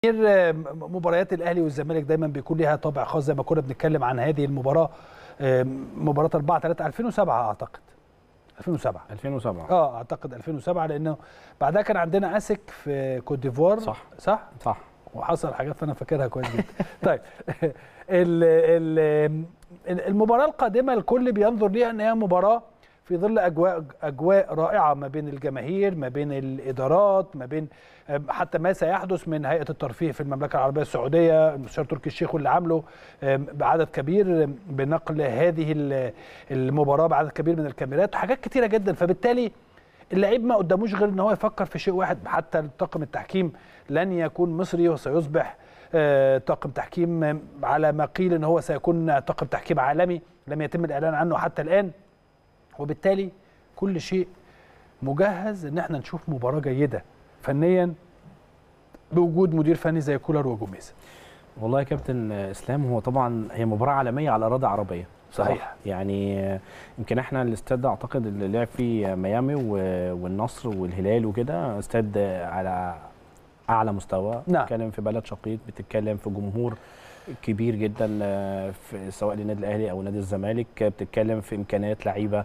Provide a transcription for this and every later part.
مباريات الاهلي والزمالك دايما بيكون ليها طابع خاص زي ما كنا بنتكلم عن هذه المباراه مباراه 4 3 2007 اعتقد 2007 2007 اه اعتقد 2007 لانه بعدها كان عندنا اسك في كوت ديفوار صح صح صح وحصل حاجات فانا فاكرها كويس جدا طيب ال ال المباراه القادمه الكل بينظر ليها ان هي مباراه في ظل اجواء اجواء رائعه ما بين الجماهير ما بين الادارات ما بين حتى ما سيحدث من هيئه الترفيه في المملكه العربيه السعوديه المستشار تركي الشيخ واللي عامله بعدد كبير بنقل هذه المباراه بعدد كبير من الكاميرات وحاجات كتيره جدا فبالتالي اللعيب ما قداموش غير ان هو يفكر في شيء واحد حتى طاقم التحكيم لن يكون مصري وسيصبح طاقم تحكيم على ما قيل ان هو سيكون طاقم تحكيم عالمي لم يتم الاعلان عنه حتى الان وبالتالي كل شيء مجهز ان احنا نشوف مباراه جيده فنيا بوجود مدير فني زي كولر وجوميز والله يا كابتن اسلام هو طبعا هي مباراه عالميه على اراضي عربيه صحيح يعني يمكن احنا الاستاد اعتقد اللي لعب فيه ميامي والنصر والهلال وكده استاد على اعلى مستوى نعم. بتتكلم في بلد شقيق بتتكلم في جمهور كبير جدا في سواء للنادي الاهلي او نادي الزمالك بتتكلم في امكانيات لعيبه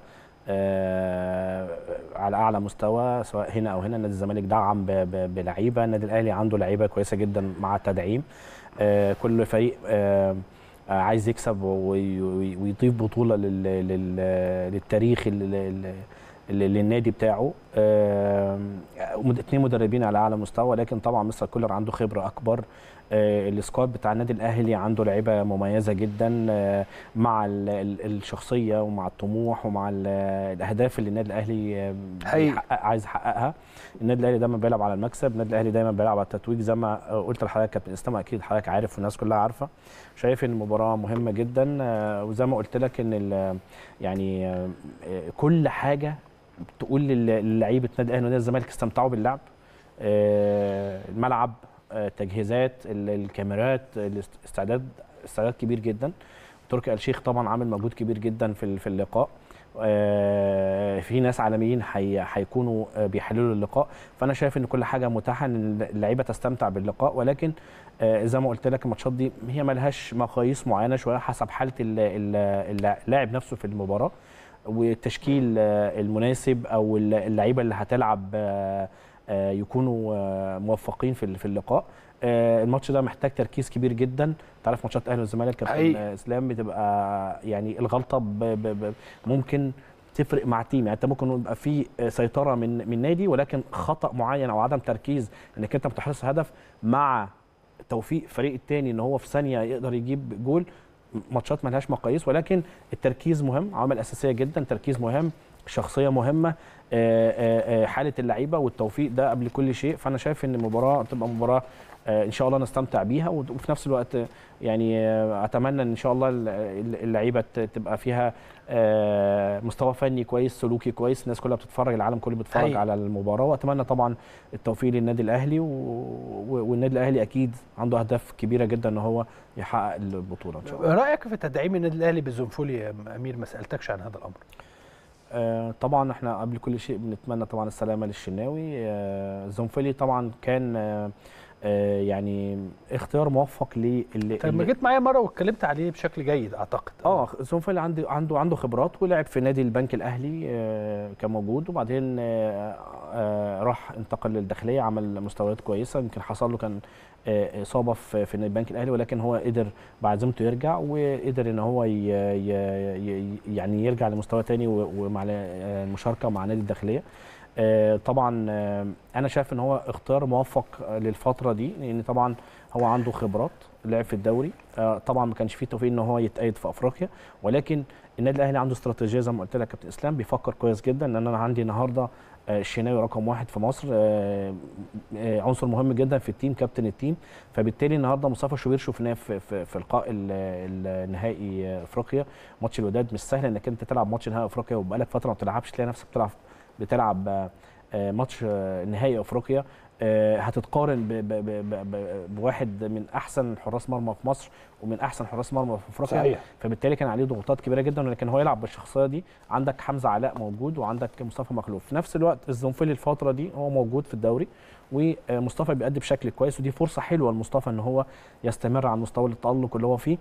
على اعلى مستوى سواء هنا او هنا نادي الزمالك دعم بلعيبه النادي الاهلي عنده لعيبه كويسه جدا مع التدعيم كل فريق عايز يكسب ويضيف بطوله للتاريخ للنادي بتاعه اثنين مدربين على اعلى مستوى لكن طبعا مستر كولر عنده خبره اكبر السكواد بتاع النادي الاهلي عنده لعيبه مميزه جدا مع الشخصيه ومع الطموح ومع الاهداف اللي النادي الاهلي عايز يحققها النادي الاهلي دايما بيلعب على المكسب النادي الاهلي دايما بيلعب على التتويج زي ما قلت لحضرتك كابتن اسلام اكيد حضرتك عارف والناس كلها عارفه شايف ان المباراه مهمه جدا وزي ما قلت لك ان يعني كل حاجه تقول للعيبه النادي الاهلي ونادي الزمالك استمتعوا باللعب الملعب تجهيزات الكاميرات الاستعداد استعداد كبير جدا تركي آل الشيخ طبعا عامل مجهود كبير جدا في في اللقاء في ناس عالميين هيكونوا بيحللوا اللقاء فانا شايف ان كل حاجه متاحه ان اللعيبه تستمتع باللقاء ولكن زي ما قلت لك الماتشات دي هي ملهاش مقاييس معينه شويه حسب حاله اللاعب نفسه في المباراه والتشكيل المناسب او اللعيبه اللي هتلعب يكونوا موفقين في في اللقاء الماتش ده محتاج تركيز كبير جدا تعرف ماتشات الاهلي والزمالك كابتن اسلام بتبقى يعني الغلطه ب ب ممكن تفرق مع تيم يعني انت ممكن يبقى في سيطره من من نادي ولكن خطا معين او عدم تركيز انك انت ما بتحرزش هدف مع توفيق فريق الثاني ان هو في ثانيه يقدر يجيب جول ماتشات ملهاش مقاييس ولكن التركيز مهم عامل اساسيه جدا تركيز مهم شخصيه مهمه حاله اللعيبه والتوفيق ده قبل كل شيء فانا شايف ان المباراه تبقى مباراه ان شاء الله نستمتع بيها وفي نفس الوقت يعني اتمنى ان شاء الله اللعيبه تبقى فيها مستوى فني كويس سلوكي كويس الناس كلها بتتفرج العالم كله بيتفرج أي. على المباراه واتمنى طبعا التوفيق للنادي الاهلي و... والنادي الاهلي اكيد عنده اهداف كبيره جدا ان هو يحقق البطوله ان شاء الله رايك في تدعيم النادي الاهلي بالزنفولي يا امير ما سالتكش عن هذا الامر آه طبعا احنا قبل كل شيء بنتمنى طبعا السلامه للشناوي آه زنفولي طبعا كان آه يعني اختيار موفق ل لما جيت معايا مره واتكلمت عليه بشكل جيد اعتقد اه زنفولي عنده عنده عنده خبرات ولعب في نادي البنك الاهلي كان موجود وبعدين راح انتقل للداخليه عمل مستويات كويسه يمكن حصل له كان اصابه في في البنك الاهلي ولكن هو قدر بعزيمته يرجع وقدر ان هو ي يعني يرجع لمستوى تاني ومع المشاركه مع نادي الداخليه طبعا انا شايف ان هو اختيار موفق للفتره دي لان طبعا هو عنده خبرات لعب في الدوري طبعا ما كانش فيه توفيق ان هو يتأيد في افريقيا ولكن النادي الاهلي عنده استراتيجيه زي ما قلت لك كابتن اسلام بيفكر كويس جدا ان انا عندي النهارده الشناوي رقم واحد في مصر عنصر مهم جدا في التيم كابتن التيم فبالتالي النهارده مصطفى شوبير شفناه في, في, في لقاء النهائي افريقيا ماتش الوداد مش سهل انك انت تلعب ماتش نهائي افريقيا وبقالك فتره ما بتلعبش تلاقي نفسك بتلعب بتلعب ماتش نهائي افريقيا آه، هتتقارن ب- ب- ب- ب- ب- بواحد من احسن حراس مرمى في مصر ومن احسن حراس مرمى في افريقيا صحيح فبالتالي كان عليه ضغوطات كبيره جدا ولكن هو يلعب بالشخصيه دي عندك حمزه علاء موجود وعندك مصطفى مخلوف في نفس الوقت الزنفلي الفتره دي هو موجود في الدوري ومصطفى بيأدي بشكل كويس ودي فرصه حلوه لمصطفى ان هو يستمر على مستوى التألق اللي هو فيه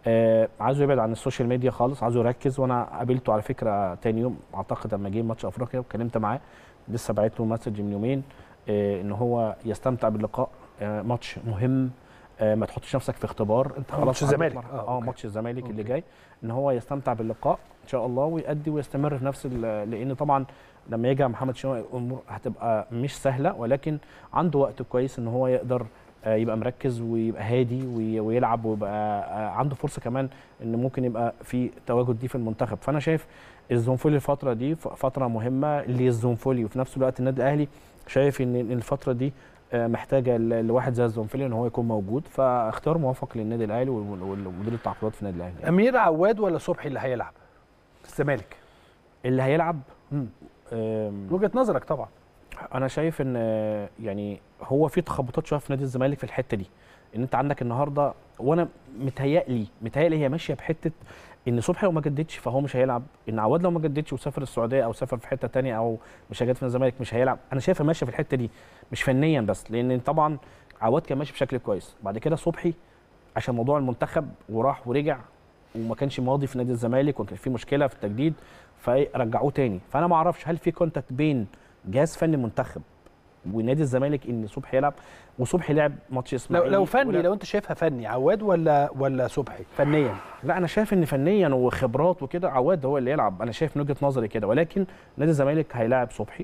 آه عايزه يبعد عن السوشيال ميديا خالص عايزه يركز وانا قابلته على فكره تاني يوم اعتقد لما جه ماتش افريقيا واتكلمت معاه لسه بعت له مسج من يومين آه ان هو يستمتع باللقاء آه ماتش مهم آه ما تحطش نفسك في اختبار انت آه، خلاص ماتش عندك الزمالك. مرحلة- آه، اه أوكي. ماتش الزمالك اللي أوكي. جاي ان هو يستمتع باللقاء ان شاء الله ويأدي ويستمر في نفس ال- لان طبعا لما يجي محمد شناوي الامور هتبقى مش سهله ولكن عنده وقت كويس ان هو يقدر آه، يبقى مركز ويبقى هادي وي- ويلعب ويبقى آه، عنده فرصه كمان ان ممكن يبقى في تواجد دي في المنتخب فانا شايف الزنفولي الفتره دي ف- فتره مهمه للزنفولي وفي نفس الوقت النادي الاهلي شايف ان إن الفتره دي آه، محتاجه ل- لواحد زي الزنفولي ان هو يكون موجود فاختيار موفق للنادي الاهلي وال- وال- ومدير التعاقدات في النادي الاهلي امير عواد ولا صبحي اللي هيلعب في الزمالك اللي هيلعب مم. آم، من وجهه نظرك طبعا انا شايف ان آه، يعني هو في تخبطات شويه في نادي الزمالك في الحته دي ان انت عندك النهارده وانا متهيألي متهيألي هي ماشيه بحته ان صبحي لو ما جددش فهو مش هيلعب ان عواد لو ما جددش وسافر السعوديه او سافر في حته تانية او مش هيجدد في الزمالك مش هيلعب انا شايفها ماشيه في الحته دي مش فنيا بس لان طبعا عواد كان ماشي بشكل كويس بعد كده صبحي عشان موضوع المنتخب وراح ورجع وما كانش ماضي في نادي الزمالك وكان في مشكله في التجديد فرجعوه تاني فانا ما اعرفش هل في كونتاكت بين جهاز فني المنتخب ونادي الزمالك ان صبحي يلعب وصبحي لعب ماتش لو اسماعيلي لو فني ولعب- لو انت شايفها فني عواد ولا ولا صبحي فنيا لا انا شايف ان فنيا وخبرات وكده عواد هو اللي يلعب انا شايف من وجهه نظري كده ولكن نادي الزمالك هيلاعب صبحي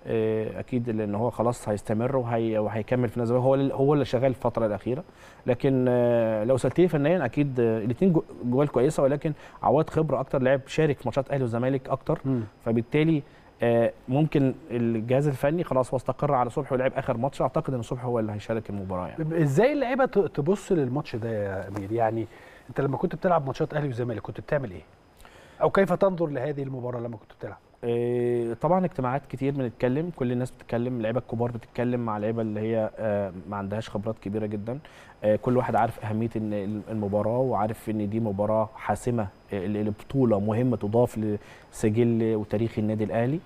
آه، اكيد لان هو خلاص هيستمر وهي وهيكمل في نادي الزمالك هو اللي هو اللي شغال الفتره الاخيره لكن آه، لو سالتني فنيا اكيد الاثنين جوال كويسه ولكن عواد خبره اكتر لعب شارك في ماتشات اهلي والزمالك اكتر فبالتالي آه، ممكن الجهاز الفني خلاص هو استقر على صبحي ولعب اخر ماتش اعتقد ان صبحي هو اللي هيشارك المباراه يعني ازاي اللعيبه ت- تبص للماتش ده يا امير يعني انت لما كنت بتلعب ماتشات اهلي وزمالك كنت بتعمل ايه او كيف تنظر لهذه المباراه لما كنت بتلعب آه، طبعا اجتماعات كتير بنتكلم كل الناس بتتكلم اللعيبه الكبار بتتكلم مع اللعيبه اللي هي آه، ما عندهاش خبرات كبيره جدا آه، كل واحد عارف اهميه إن المباراه وعارف ان دي مباراه حاسمه آه، البطوله مهمه تضاف لسجل وتاريخ النادي الاهلي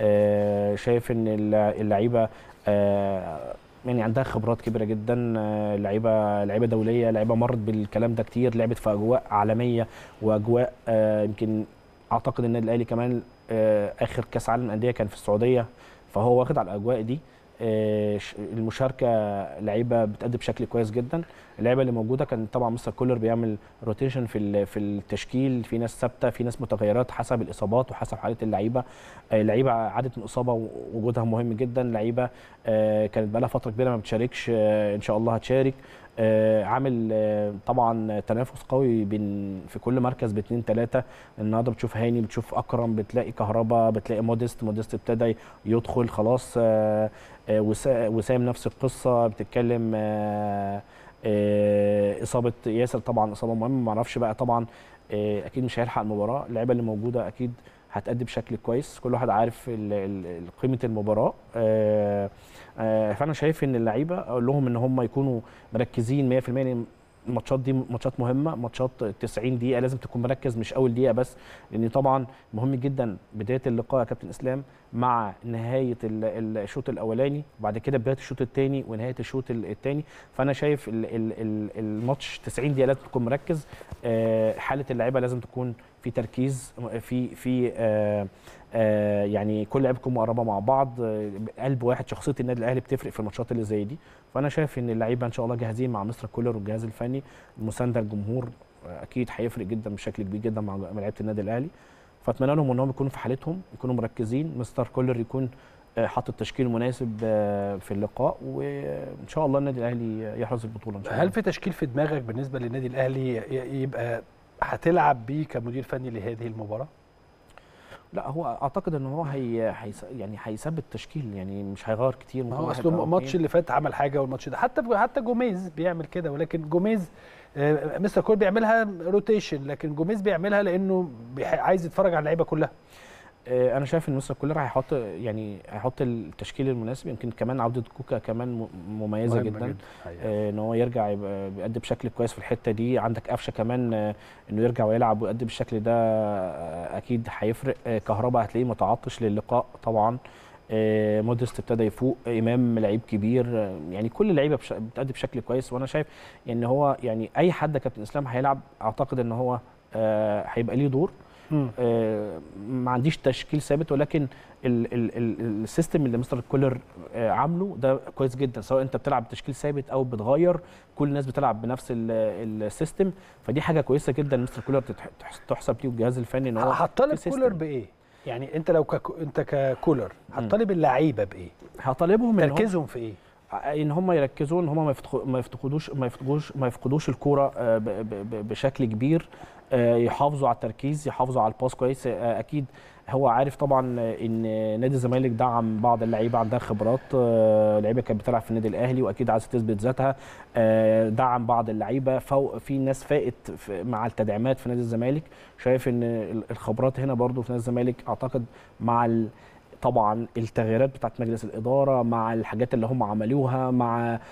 آه، شايف ان الل- اللعيبه آه، يعني عندها خبرات كبيره جدا آه، لعيبه لعيبه دوليه لعيبه مرت بالكلام ده كتير لعبت في اجواء عالميه واجواء آه، يمكن اعتقد النادي الاهلي كمان آه، اخر كاس عالم انديه كان في السعوديه فهو واخد على الاجواء دي آه، ش- المشاركه لعيبه بتأدي بشكل كويس جدا اللعيبه اللي موجوده كان طبعا مستر كولر بيعمل روتيشن في ال- في التشكيل في ناس ثابته في ناس متغيرات حسب الاصابات وحسب حاله اللعيبه آه، لعيبه عادت من اصابه ووجودها مهم جدا لعيبه آه، كانت بقى لها فتره كبيره ما بتشاركش آه، ان شاء الله هتشارك آه، عامل آه، طبعا تنافس قوي بين في كل مركز باثنين ثلاثه النهارده بتشوف هاني بتشوف اكرم بتلاقي كهربا بتلاقي موديست موديست ابتدى يدخل خلاص آه، آه، وسا- وسام نفس القصه بتتكلم آه، آه، اصابه ياسر طبعا اصابه مهمه ما اعرفش بقى طبعا آه، اكيد مش هيلحق المباراه اللعيبه اللي موجوده اكيد هتأدي بشكل كويس كل واحد عارف ال- ال- ال- قيمه المباراه آه، آه، فانا شايف ان اللعيبه اقول لهم ان هم يكونوا مركزين 100% لأن الماتشات دي ماتشات مهمه ماتشات 90 دقيقه لازم تكون مركز مش اول دقيقه بس لان طبعا مهم جدا بدايه اللقاء يا كابتن اسلام مع نهايه ال- ال- الشوط الاولاني وبعد كده بدايه الشوط الثاني ونهايه الشوط الثاني فانا شايف ال- ال- ال- الماتش 90 دقيقه لازم تكون مركز آه، حاله اللعيبه لازم تكون في تركيز في في آه، آه، يعني كل لعيبه تكون مقربه مع بعض آه، قلب واحد شخصيه النادي الاهلي بتفرق في الماتشات اللي زي دي فانا شايف ان اللعيبه ان شاء الله جاهزين مع مستر كولر والجهاز الفني المسانده الجمهور آه، اكيد هيفرق جدا بشكل كبير جدا مع مع لعيبه النادي الاهلي فاتمنى لهم انهم يكونوا في حالتهم يكونوا مركزين مستر كولر يكون آه، حاطط تشكيل مناسب آه، في اللقاء وان شاء الله النادي الاهلي يحرز البطوله ان شاء الله هل في تشكيل في دماغك بالنسبه للنادي الاهلي ي- يبقى هتلعب بيه كمدير فني لهذه المباراه لا هو اعتقد ان هو هي هيس يعني هيثبت تشكيل يعني مش هيغير كتير ما ممكن هو واحد اصل أو الماتش اتنين. اللي فات عمل حاجه والماتش ده حتى حتى جوميز بيعمل كده ولكن جوميز آه، مستر كول بيعملها روتيشن لكن جوميز بيعملها لانه بيح- عايز يتفرج على اللعيبه كلها آه، انا شايف ان مستر كولر هيحط يعني هيحط التشكيل المناسب يمكن كمان عوده كوكا كمان م- مميزه مهمة جدا حقيقة. آه، ان هو يرجع يبقى بيأدي بشكل كويس في الحته دي عندك قفشه كمان آه، انه يرجع ويلعب ويأدي بالشكل ده آه، اكيد هيفرق آه، كهربا هتلاقيه متعطش للقاء طبعا آه، موديست ابتدى يفوق امام لعيب كبير آه، يعني كل اللعيبه بش- بتأدي بشكل كويس وانا شايف ان هو يعني اي حد كابتن اسلام هيلعب اعتقد ان هو آه، هيبقى ليه دور مم. آه، ما عنديش تشكيل ثابت ولكن ال- ال- ال- السيستم اللي مستر كولر آه، عامله ده كويس جدا سواء انت بتلعب بتشكيل ثابت او بتغير كل الناس بتلعب بنفس ال- السيستم فدي حاجه كويسه جدا مستر كولر تتح- تح- تحسب ليه الجهاز الفني ان هو هتطالب في كولر system. بايه؟ يعني انت لو كك... انت ككولر هتطالب اللعيبه بايه؟ هطالبهم ان هم تركيزهم في ايه؟ ان هم يركزوا ان هم ما يفتقو- ما يفتقدوش ما يفتقدوش ما يفقدوش الكوره آه، ب- ب- ب- بشكل كبير آه، يحافظوا على التركيز يحافظوا على الباس كويس آه، اكيد هو عارف طبعا آه، ان نادي الزمالك دعم بعض اللعيبه عندها خبرات آه، لعيبه كانت بتلعب في النادي الاهلي واكيد عايزه تثبت ذاتها آه، دعم بعض اللعيبه فوق في ناس فائت في- مع التدعيمات في نادي الزمالك شايف ان ال- الخبرات هنا برضو في نادي الزمالك اعتقد مع ال طبعا التغييرات بتاعت مجلس الاداره مع الحاجات اللي هم عملوها مع آه،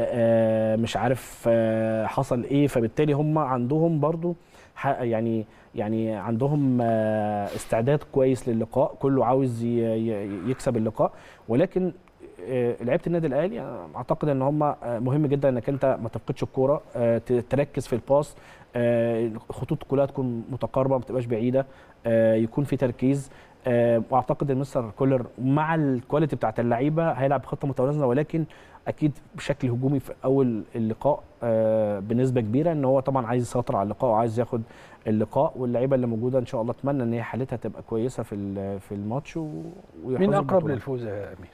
آه، مش عارف آه، حصل ايه فبالتالي هم عندهم برضو ح- يعني يعني عندهم آه، استعداد كويس للقاء كله عاوز ي- ي- يكسب اللقاء ولكن آه، لعيبه النادي الاهلي أنا اعتقد ان هم آه، مهم جدا انك انت ما تفقدش الكوره آه، ت- تركز في الباس آه، الخطوط كلها تكون متقاربه ما تبقاش بعيده آه، يكون في تركيز آه، واعتقد ان مستر كولر مع الكواليتي بتاعت اللعيبه هيلعب خطه متوازنه ولكن اكيد بشكل هجومي في اول اللقاء آه، بنسبه كبيره ان هو طبعا عايز يسيطر على اللقاء وعايز ياخد اللقاء واللعيبه اللي موجوده ان شاء الله اتمنى ان هي حالتها تبقى كويسه في ال- في الماتش و- ويحرزوا مين اقرب البطولة. للفوز يا امير؟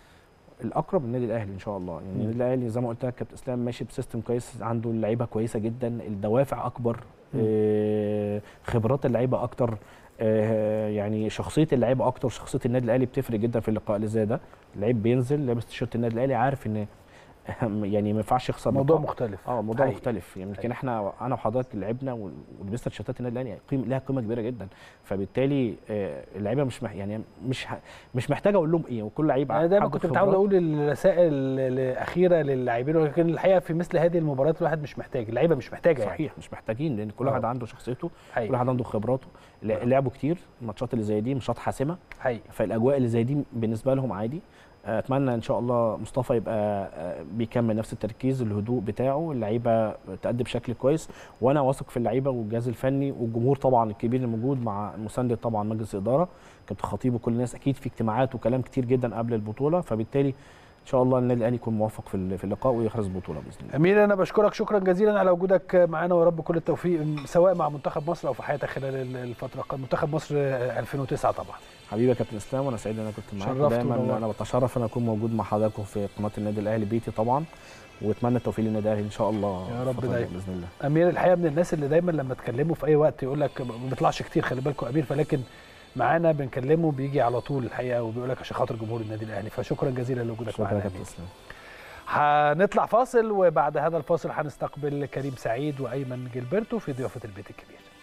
الاقرب النادي الاهلي ان شاء الله يعني مم. النادي الاهلي زي ما قلت لك كابتن اسلام ماشي بسيستم كويس عنده اللعيبه كويسه جدا الدوافع اكبر مم. آه، خبرات اللعيبه اكتر آه، يعني شخصيه اللعيبه اكتر شخصيه النادي الاهلي بتفرق جدا في اللقاء اللي زي ده اللعيب بينزل لابس تيشيرت النادي الاهلي عارف ان يعني ما ينفعش يخسر موضوع لقاء. مختلف اه موضوع حقيقي. مختلف يعني يمكن حقيقي. احنا انا وحضرتك لعبنا و- ولبسنا تيشيرتات النادي الاهلي قيم لها قيمه كبيره جدا فبالتالي آه، اللعيبه مش مح يعني مش ح- مش محتاج اقول لهم ايه وكل لعيب انا دايما عنده كنت متعود خبرات. اقول الرسائل الاخيره للاعبين ولكن الحقيقه في مثل هذه المباريات الواحد مش محتاج اللعيبه مش محتاجه يعني صحيح مش محتاجين لان كل آه. واحد عنده شخصيته كل حقيقي واحد عنده خبراته لا- لعبوا كتير الماتشات اللي زي دي ماتشات حاسمه حقيقي فالاجواء اللي زي دي بالنسبه لهم عادي اتمنى ان شاء الله مصطفى يبقى آه، بيكمل نفس التركيز الهدوء بتاعه اللعيبه تأدي بشكل كويس وانا واثق في اللعيبه والجهاز الفني والجمهور طبعا الكبير الموجود مع مسانده طبعا مجلس الاداره كابتن خطيب وكل الناس اكيد في اجتماعات وكلام كتير جدا قبل البطوله فبالتالي ان شاء الله النادي الاهلي يكون موفق في ال- في اللقاء ويحرز البطوله باذن الله امير انا بشكرك شكرا جزيلا على وجودك معانا ويا رب كل التوفيق سواء مع منتخب مصر او في حياتك خلال ال- الفتره القادمه منتخب مصر 2009 طبعا حبيبي يا كابتن اسلام وانا سعيد ان انا كنت معاك شرفت دايما ونورت. انا بتشرف ان اكون موجود مع حضراتكم في قناه النادي الاهلي بيتي طبعا واتمنى التوفيق للنادي الاهلي ان شاء الله يا رب الفترة الجاية دايما. باذن الله امير الحقيقه من الناس اللي دايما لما تكلمه في اي وقت يقول لك ما بيطلعش كتير خلي بالكم امير فلكن معانا بنكلمه بيجي على طول الحقيقه وبيقول لك عشان خاطر جمهور النادي الاهلي فشكرا جزيلا لوجودك شكرا معانا يا يا كابتن أمير. اسلام هنطلع فاصل وبعد هذا الفاصل هنستقبل كريم سعيد وايمن جilberto في ضيافه البيت الكبير